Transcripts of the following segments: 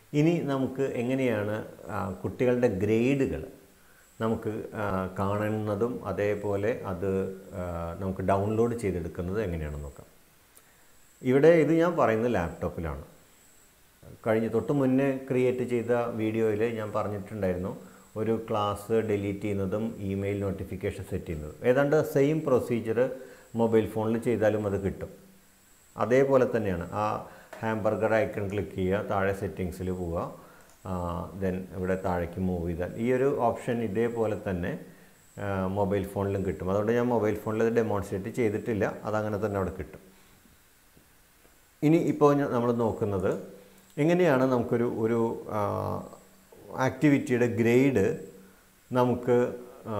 ഇനി നമുക്ക് എങ്ങനെയാണ് ആ, കുട്ടികളുടെ ഗ്രേഡുകൾ നമുക്ക് ആ, കാണുന്നതും അതേപോലെ അത് ആ, നമുക്ക് ഡൗൺലോഡ് ചെയ്തെടുക്കുന്നത് എങ്ങനെയാണെന്ന് നോക്കാം ഇവിടെ ഇത് ഞാൻ പറയുന്നത് ലാപ്ടോപ്പിലാണ് കഴിഞ്ഞ തൊട്ട് മുന്നേ ക്രിയേറ്റ് ചെയ്ത വീഡിയോയിൽ ഞാൻ പറഞ്ഞിട്ടുണ്ടായിരുന്നു ഒരു ക്ലാസ് ഡിലീറ്റ് ചെയ്യുന്നതും ഇമെയിൽ നോട്ടിഫിക്കേഷൻ സെറ്റ് ചെയ്യുന്നതും ഏതാണ്ട് സെയിം പ്രൊസീജിയർ മൊബൈൽ ഫോണിൽ ചെയ്താലും അത് കിട്ടും അതേപോലെ തന്നെയാണ് ആ ഹാംബർഗർ ഐക്കൺ ക്ലിക്ക് ചെയ്യുക താഴെ സെറ്റിങ്സിൽ പോവുക ദെൻ ഇവിടെ താഴേക്ക് മൂവ് ചെയ്താൽ ഈ ഒരു ഓപ്ഷൻ ഇതേപോലെ തന്നെ മൊബൈൽ ഫോണിലും കിട്ടും അതുകൊണ്ട് ഞാൻ മൊബൈൽ ഫോണിൽ ഇത് ഡെമോൺസ്ട്രേറ്റ് ചെയ്തിട്ടില്ല അതങ്ങനെ തന്നെ അവിടെ കിട്ടും ഇനി ഇപ്പോൾ നമ്മൾ നോക്കുന്നത് എങ്ങനെയാണ് നമുക്കൊരു ഒരു ആക്ടിവിറ്റിയുടെ ഗ്രേഡ് നമുക്ക് ആ,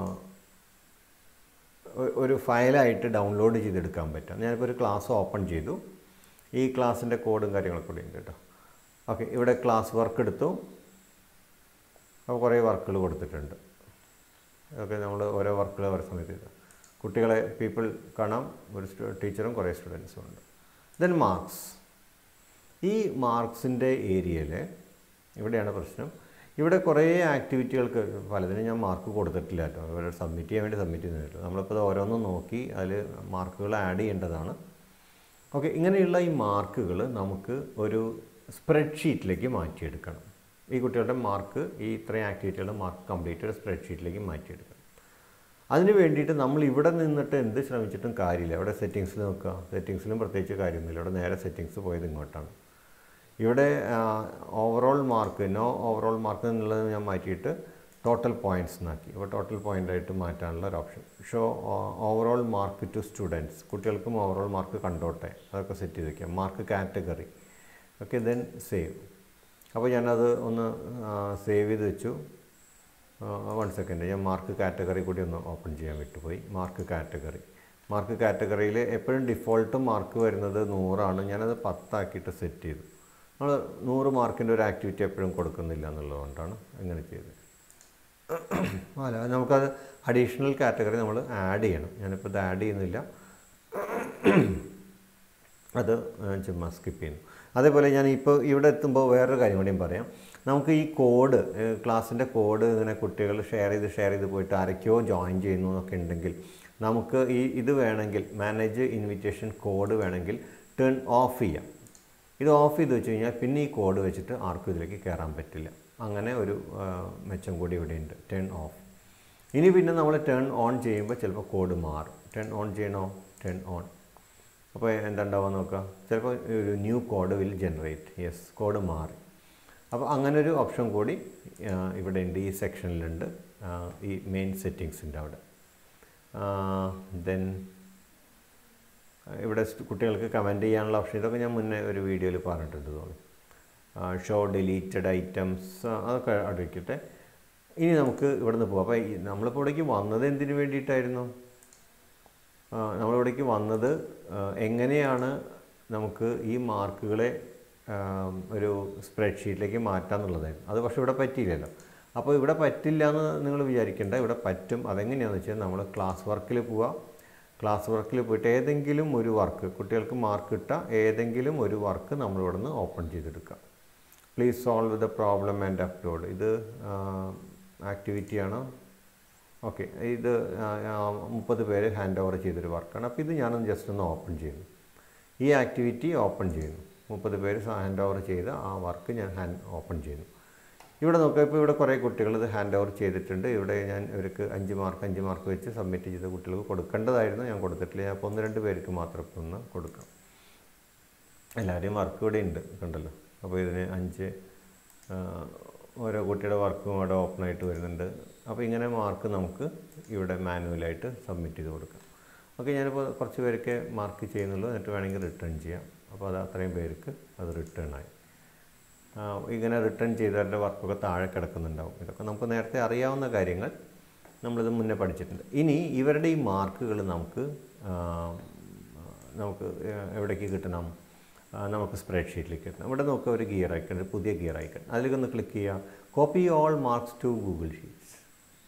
ഒ- ഒരു ഫയലായിട്ട് ഡൗൺലോഡ് ചെയ്തെടുക്കാൻ പറ്റും ഞാനിപ്പോൾ ഒരു ക്ലാസ് ഓപ്പൺ ചെയ്തു ഈ ക്ലാസ്സിൻ്റെ കോഡും കാര്യങ്ങളൊക്കെ കൂടി ഉണ്ട് കേട്ടോ ഓക്കെ ഇവിടെ ക്ലാസ് വർക്ക് എടുത്തു അപ്പോൾ കുറേ വർക്കുകൾ കൊടുത്തിട്ടുണ്ട് ഓക്കെ നമ്മൾ ഓരോ വർക്കുകൾ ഓരോ സമയത്ത് ചെയ്തു കുട്ടികളെ പീപ്പിൾ കാണാം ഒരു ടീച്ചറും കുറേ സ്റ്റുഡൻസും ഉണ്ട് ദെൻ മാർക്സ് ഈ മാർക്സിൻ്റെ ഏരിയയിൽ ഇവിടെയാണ് പ്രശ്നം ഇവിടെ കുറേ ആക്ടിവിറ്റികൾക്ക് പലതിനും ഞാൻ മാർക്ക് കൊടുത്തിട്ടില്ല കേട്ടോ ഇവിടെ സബ്മിറ്റ് ചെയ്യാൻ വേണ്ടി സബ്മിറ്റ് ചെയ്യുന്നില്ല നമ്മളിപ്പോൾ ഇത് ഓരോന്നും നോക്കി അതിൽ മാർക്കുകൾ ആഡ് ചെയ്യേണ്ടതാണ് ഓക്കെ ഇങ്ങനെയുള്ള ഈ മാർക്കുകൾ നമുക്ക് ഒരു സ്പ്രെഡ്ഷീറ്റിലേക്ക് മാറ്റിയെടുക്കണം ഈ കുട്ടികളുടെ മാർക്ക് ഈ ഇത്രയും ആക്ടിവിറ്റികളുടെ മാർക്ക് കംപ്ലീറ്റ് ഒരു സ്പ്രെഡ്ഷീറ്റിലേക്ക് മാറ്റിയെടുക്കണം അതിന് വേണ്ടിയിട്ട് നമ്മൾ ഇവിടെ നിന്നിട്ട് എന്ത് ശ്രമിച്ചിട്ടും കാര്യമില്ല ഇവിടെ സെറ്റിങ്സിൽ നോക്കുക സെറ്റിങ്സിലും പ്രത്യേകിച്ച് കാര്യമൊന്നുമില്ല ഇവിടെ നേരെ സെറ്റിങ്സ് പോയത് ഇങ്ങോട്ടാണ് ഇവിടെ overall mark no overall mark എന്നുള്ളത് ഞാൻ മാറ്റിയിട്ട് ടോട്ടൽ പോയിൻറ്റ്സ് എന്നാക്കി അപ്പോൾ ടോട്ടൽ പോയിൻ്റായിട്ട് മാറ്റാനുള്ള ഒരു option show overall mark to students കുട്ടികൾക്കും ഓവറോൾ മാർക്ക് കണ്ടോട്ടെ അതൊക്കെ സെറ്റ് ചെയ്ത് വയ്ക്കാം mark category okay then save അപ്പോൾ ഞാനത് ഒന്ന് സേവ് ചെയ്ത് വെച്ചു വൺ സെക്കൻഡ് ഞാൻ മാർക്ക് കാറ്റഗറി കൂടി ഒന്ന് ഓപ്പൺ ചെയ്യാൻ വിട്ടുപോയി മാർക്ക് കാറ്റഗറി മാർക്ക് കാറ്റഗറിയിൽ എപ്പോഴും ഡിഫോൾട്ട് മാർക്ക് വരുന്നത് നൂറാണ് ഞാനത് പത്താക്കിയിട്ട് സെറ്റ് ചെയ്തു നമ്മൾ നൂറ് മാർക്കിൻ്റെ ഒരു ആക്ടിവിറ്റി എപ്പോഴും കൊടുക്കുന്നില്ല എന്നുള്ളതുകൊണ്ടാണ് അങ്ങനെ ചെയ്തത് അല്ല നമുക്കത് അഡീഷണൽ കാറ്റഗറി നമ്മൾ ആഡ് ചെയ്യണം ഞാനിപ്പോൾ ഇത് ആഡ് ചെയ്യുന്നില്ല അത് ഞാൻ ചുമ്മാ സ്കിപ്പ് ചെയ്യുന്നു അതേപോലെ ഞാൻ ഇപ്പോൾ ഇവിടെ എത്തുമ്പോൾ വേറൊരു കാര്യം കൂടിയും പറയാം നമുക്ക് ഈ കോഡ് ക്ലാസ്സിൻ്റെ കോഡ് ഇങ്ങനെ കുട്ടികൾ ഷെയർ ചെയ്ത് ഷെയർ ചെയ്ത് പോയിട്ട് ആരൊക്കെയോ ജോയിൻ ചെയ്യുന്നു എന്നൊക്കെ ഉണ്ടെങ്കിൽ നമുക്ക് ഈ ഇത് വേണമെങ്കിൽ മാനേജ് ഇൻവിറ്റേഷൻ കോഡ് വേണമെങ്കിൽ ടേൺ ഓഫ് ചെയ്യാം ഇത് ഓഫ് ചെയ്ത് വെച്ച് കഴിഞ്ഞാൽ പിന്നെ ഈ കോഡ് വെച്ചിട്ട് ആർക്കും ഇതിലേക്ക് കയറാൻ പറ്റില്ല അങ്ങനെ ഒരു ആ, മെച്ചം കൂടി ഇവിടെയുണ്ട് ടേൺ ഓഫ് ഇനി പിന്നെ നമ്മൾ ടേൺ ഓൺ ചെയ്യുമ്പോൾ ചിലപ്പോൾ കോഡ് മാറും ടേൺ ഓൺ ചെയ്യണോ ടേൺ ഓൺ അപ്പോൾ എന്താ ഉണ്ടാവുക നോക്കുക ചിലപ്പോൾ ഒരു new code will generate yes code മാറി അപ്പോൾ അങ്ങനെ ഒരു ഓപ്ഷൻ കൂടി ആ, ഇവിടെ ഉണ്ട് ഈ സെക്ഷനിലുണ്ട് ആ, ഈ മെയിൻ സെറ്റിങ്സിൻ്റെ അവിടെ ദെൻ ഇവിടെ സ്റ്റ് കുട്ടികൾക്ക് കമൻറ്റ് ചെയ്യാനുള്ള ഓപ്ഷൻ ഇതൊക്കെ ഞാൻ മുന്നേ ഒരു വീഡിയോയിൽ പറഞ്ഞിട്ടുണ്ട് തോന്നുന്നു ഷോ ഡിലീറ്റഡ് ഐറ്റംസ് അതൊക്കെ അവിടെ വയ്ക്കട്ടെ ഇനി നമുക്ക് ഇവിടെ നിന്ന് പോകാം അപ്പോൾ ഈ നമ്മളിപ്പോൾ ഇവിടേക്ക് വന്നത് എന്തിനു വേണ്ടിയിട്ടായിരുന്നു ആ, നമ്മളിവിടേക്ക് വന്നത് ആ, എങ്ങനെയാണ് നമുക്ക് ഈ മാർക്കുകളെ ആ, ഒരു സ്പ്രെഡ്ഷീറ്റിലേക്ക് മാറ്റാമെന്നുള്ളതായിരുന്നു അത് പക്ഷേ ഇവിടെ പറ്റിയില്ലല്ലോ അപ്പോൾ ഇവിടെ പറ്റില്ല എന്ന് നിങ്ങൾ വിചാരിക്കേണ്ട ഇവിടെ പറ്റും അതെങ്ങനെയാണെന്ന് വെച്ചാൽ നമ്മൾ ക്ലാസ് വർക്കിൽ പോവുക ക്ലാസ് വർക്കിൽ പോയിട്ട് ഏതെങ്കിലും ഒരു വർക്ക് കുട്ടികൾക്ക് മാർക്ക് ഇട്ട ഏതെങ്കിലും ഒരു വർക്ക് നമ്മളിവിടെ നിന്ന് ഓപ്പൺ ചെയ്തെടുക്കുക please solve the problem and upload ഇത് ആക്ടിവിറ്റിയാണ് ഓക്കെ ഇത് മുപ്പത് പേര് ഹാൻഡ് ഓവർ ചെയ്തൊരു വർക്കാണ് അപ്പോൾ ഇത് ഞാനൊന്ന് ജസ്റ്റ് ഒന്ന് ഓപ്പൺ ചെയ്യുന്നു ഈ ആക്ടിവിറ്റി ഓപ്പൺ ചെയ്യുന്നു മുപ്പത് പേര് ഹാൻഡ് ഓവർ ചെയ്ത ആ വർക്ക് ഞാൻ ഹാൻഡ് ഓപ്പൺ ചെയ്യുന്നു ഇവിടെ നോക്കുക ഇപ്പോൾ ഇവിടെ കുറേ കുട്ടികൾ ഇത് ഹാൻഡ് ഓവർ ചെയ്തിട്ടുണ്ട് ഇവിടെ ഞാൻ ഇവർക്ക് അഞ്ച് മാർക്ക് അഞ്ച് മാർക്ക് വെച്ച് സബ്മിറ്റ് ചെയ്ത കുട്ടികൾക്ക് കൊടുക്കേണ്ടതായിരുന്നു ഞാൻ കൊടുത്തിട്ടില്ല ഞാൻ അപ്പോൾ ഒന്ന് രണ്ട് പേർക്ക് മാത്രം ഇപ്പോൾ ഒന്ന് കൊടുക്കാം എല്ലാവരുടെയും വർക്ക് ഇവിടെ ഉണ്ട് കണ്ടല്ലോ അപ്പോൾ ഇതിന് അഞ്ച് ആ, ഓരോ കുട്ടിയുടെ വർക്കും അവിടെ ഓപ്പൺ ആയിട്ട് വരുന്നുണ്ട് അപ്പോൾ ഇങ്ങനെ മാർക്ക് നമുക്ക് ഇവിടെ മാനുവലായിട്ട് സബ്മിറ്റ് ചെയ്ത് കൊടുക്കാം ഓക്കെ ഞാനിപ്പോൾ കുറച്ച് പേർക്ക് മാർക്ക് ചെയ്യുന്നുള്ളൂ എന്നിട്ട് വേണമെങ്കിൽ റിട്ടേൺ ചെയ്യാം അപ്പോൾ അത് അത്രയും പേർക്ക് അത് റിട്ടേൺ ആയി ആ, ഇങ്ങനെ റിട്ടേൺ ചെയ്തവരുടെ വർക്കൊക്കെ താഴെ കിടക്കുന്നുണ്ടാവും ഇതൊക്കെ നമുക്ക് നേരത്തെ അറിയാവുന്ന കാര്യങ്ങൾ നമ്മളിത് മുന്നേ പഠിച്ചിട്ടുണ്ട് ഇനി ഇവരുടെ ഈ മാർക്കുകൾ നമുക്ക് ആ, നമുക്ക് എവിടേക്ക് കിട്ടണം ആ, നമുക്ക് സ്പ്രെഡ്ഷീറ്റിലേക്ക് കിട്ടണം ഇവിടെ നോക്കുക ഒരു ഗിയർ ഐക്കൺ ഒരു പുതിയ ഗിയർ ഐക്കൺ അതിലേക്ക് ഒന്ന് ക്ലിക്ക് ചെയ്യുക copy all marks to Google Sheets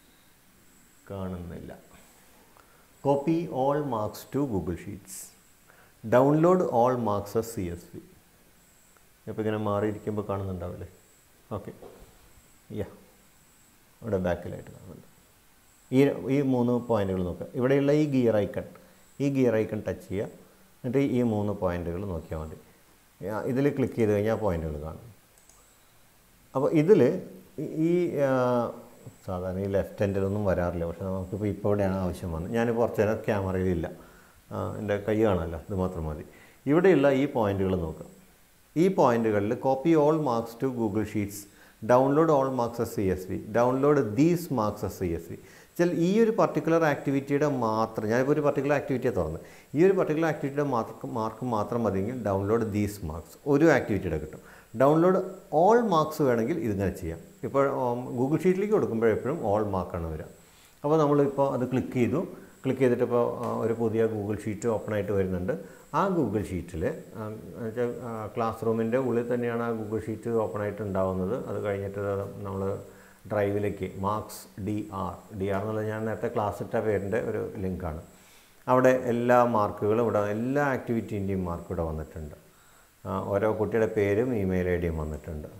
കാണുന്നില്ല copy all marks to Google Sheets download all marks as C S V ഇപ്പോൾ ഇങ്ങനെ മാറിയിരിക്കുമ്പോൾ കാണുന്നുണ്ടാവില്ലേ ഓക്കെ യാ ഇവിടെ ബാക്കിലായിട്ട് കാണുന്നുണ്ട് ഈ ഈ മൂന്ന് പോയിന്റുകൾ നോക്കുക ഇവിടെയുള്ള ഈ ഗിയർ ഐക്കൺ ഈ ഗിയർ ഐക്കൺ ടച്ച് ചെയ്യുക എന്നിട്ട് ഈ മൂന്ന് പോയിന്റുകൾ നോക്കിയാൽ മതി ഇതിൽ ക്ലിക്ക് ചെയ്ത് കഴിഞ്ഞാൽ പോയിന്റുകൾ കാണും അപ്പോൾ ഇതിൽ ഈ ആ, സാധാരണ ഈ ലെഫ്റ്റ് ഹാൻഡിലൊന്നും വരാറില്ല പക്ഷേ നമുക്കിപ്പോൾ ഇപ്പോൾ ഇവിടെയാണ് ആവശ്യം വന്നത് ഞാനിപ്പോൾ കുറച്ച് നേരം ക്യാമറയിലില്ല ആ, എൻ്റെ കൈ കാണാമല്ലോ ഇത് മാത്രം മതി ഇവിടെയുള്ള ഈ പോയിന്റുകൾ നോക്കുക ഈ പോയിന്റുകളിൽ copy all marks to Google Sheets download all marks as C S V download these marks as C S V ചില ഈ ഒരു പർട്ടിക്കുലർ ആക്ടിവിറ്റിയുടെ മാത്രം ഞാനിപ്പോൾ ഒരു പർട്ടിക്കുലർ ആക്ടിവിറ്റിയെ തുറന്ന് ഈ ഒരു പർട്ടിക്കുലർ ആക്ടിവിറ്റിയുടെ മാർക്ക് മാർക്ക് മാത്രം മതിയെങ്കിൽ ഡൗൺലോഡ് ദീസ് മാർക്സ് ഒരു ആക്ടിവിറ്റിയുടെ കിട്ടും ഡൗൺലോഡ് ഓൾ മാർക്സ് വേണമെങ്കിൽ ഇതിങ്ങനെ ചെയ്യാം ഇപ്പോൾ ഗൂഗിൾ ഷീറ്റിലേക്ക് കൊടുക്കുമ്പോൾ എപ്പോഴും ഓൾ മാർക്കാണ് വരിക അപ്പോൾ നമ്മളിപ്പോൾ അത് ക്ലിക്ക് ചെയ്തു ക്ലിക്ക് ചെയ്തിട്ട് ഇപ്പോൾ ഒരു പുതിയ ഗൂഗിൾ ഷീറ്റ് ഓപ്പൺ ആയിട്ട് വരുന്നുണ്ട് ആ ഗൂഗിൾ ഷീറ്റിൽ ക്ലാസ് റൂമിൻ്റെ ഉള്ളിൽ തന്നെയാണ് ആ ഗൂഗിൾ ഷീറ്റ് ഓപ്പൺ ആയിട്ട് ഉണ്ടാവുന്നത് അത് കഴിഞ്ഞിട്ട് നമ്മൾ ഡ്രൈവിലേക്ക് marks D R D R എന്നുള്ളത് ഞാൻ നേരത്തെ ക്ലാസ് ഇട്ട പേരിൻ്റെ ഒരു ലിങ്കാണ് അവിടെ എല്ലാ മാർക്കുകളും ഇവിടെ എല്ലാ ആക്ടിവിറ്റീൻ്റെയും മാർക്ക് ഇവിടെ വന്നിട്ടുണ്ട് ആ, ഓരോ കുട്ടിയുടെ പേരും ഇമെയിൽ ഐ ഡിയും വന്നിട്ടുണ്ട്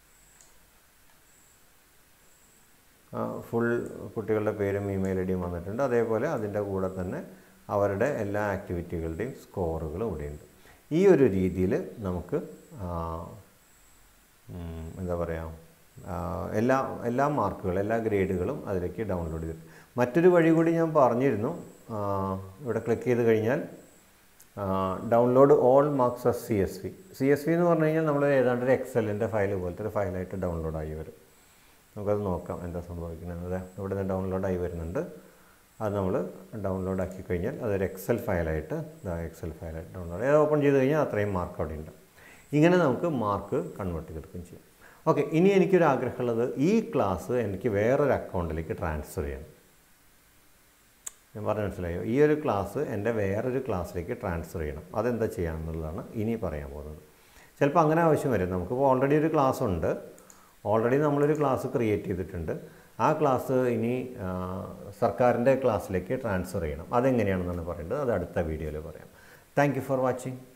ഫുൾ കുട്ടികളുടെ പേരും ഇമെയിൽ ഐ ഡിയും വന്നിട്ടുണ്ട് അതേപോലെ അതിൻ്റെ കൂടെ തന്നെ അവരുടെ എല്ലാ ആക്ടിവിറ്റികളുടെയും സ്കോറുകളും ഇവിടെയുണ്ട് ഈ ഒരു രീതിയിൽ നമുക്ക് ആ, ഉം, എന്താ പറയുക ആ, എല്ലാ എല്ലാ മാർക്കുകളും എല്ലാ ഗ്രേഡുകളും അതിലേക്ക് ഡൗൺലോഡ് ചെയ്തു മറ്റൊരു വഴി കൂടി ഞാൻ പറഞ്ഞിരുന്നു ആ, ഇവിടെ ക്ലിക്ക് ചെയ്ത് കഴിഞ്ഞാൽ download all marks as C S V C S V എന്ന് പറഞ്ഞു കഴിഞ്ഞാൽ നമ്മൾ ഏതാണ്ട് ഒരു എക്സലിൻ്റെ ഫയൽ പോലത്തെ ഒരു ഫയലായിട്ട് ഡൗൺലോഡ് ആയി വരും നമുക്കത് നോക്കാം എന്താ സംഭവിക്കുന്നത് ഇവിടെ നിന്ന് ഡൗൺലോഡ് ആയി വരുന്നുണ്ട് അത് നമ്മൾ ഡൗൺലോഡ് ആക്കി കഴിഞ്ഞാൽ അതൊരു എക്സൽ ഫയലായിട്ട് ഇതാ എക്സൽ ഫയലായിട്ട് ഡൗൺലോഡ് അത് ഓപ്പൺ ചെയ്ത് കഴിഞ്ഞാൽ അത്രയും മാർക്ക് അവിടെ ഉണ്ട് ഇങ്ങനെ നമുക്ക് മാർക്ക് കൺവേർട്ട് ചെയ്തെടുക്കുകയും ചെയ്യാം ഓക്കെ ഇനി എനിക്കൊരു ആഗ്രഹമുള്ളത് ഈ ക്ലാസ് എനിക്ക് വേറൊരു അക്കൗണ്ടിലേക്ക് ട്രാൻസ്ഫർ ചെയ്യണം ഞാൻ പറഞ്ഞ മനസ്സിലായോ ഈ ഒരു ക്ലാസ് എൻ്റെ വേറൊരു ക്ലാസ്സിലേക്ക് ട്രാൻസ്ഫർ ചെയ്യണം അതെന്താ ചെയ്യാമെന്നുള്ളതാണ് ഇനി പറയാൻ പോകുന്നത് ചിലപ്പോൾ അങ്ങനെ ആവശ്യം വരും നമുക്കിപ്പോൾ ഓൾറെഡി ഒരു ക്ലാസ് ഉണ്ട് ഓൾറെഡി നമ്മളൊരു ക്ലാസ് ക്രിയേറ്റ് ചെയ്തിട്ടുണ്ട് ആ ക്ലാസ് ഇനി ആ, സർക്കാരിൻ്റെ ക്ലാസ്സിലേക്ക് ട്രാൻസ്ഫർ ചെയ്യണം അതെങ്ങനെയാണെന്നാണ് പറയേണ്ടത് അത് അടുത്ത വീഡിയോയിൽ പറയാം താങ്ക് യു ഫോർ വാച്ചിങ്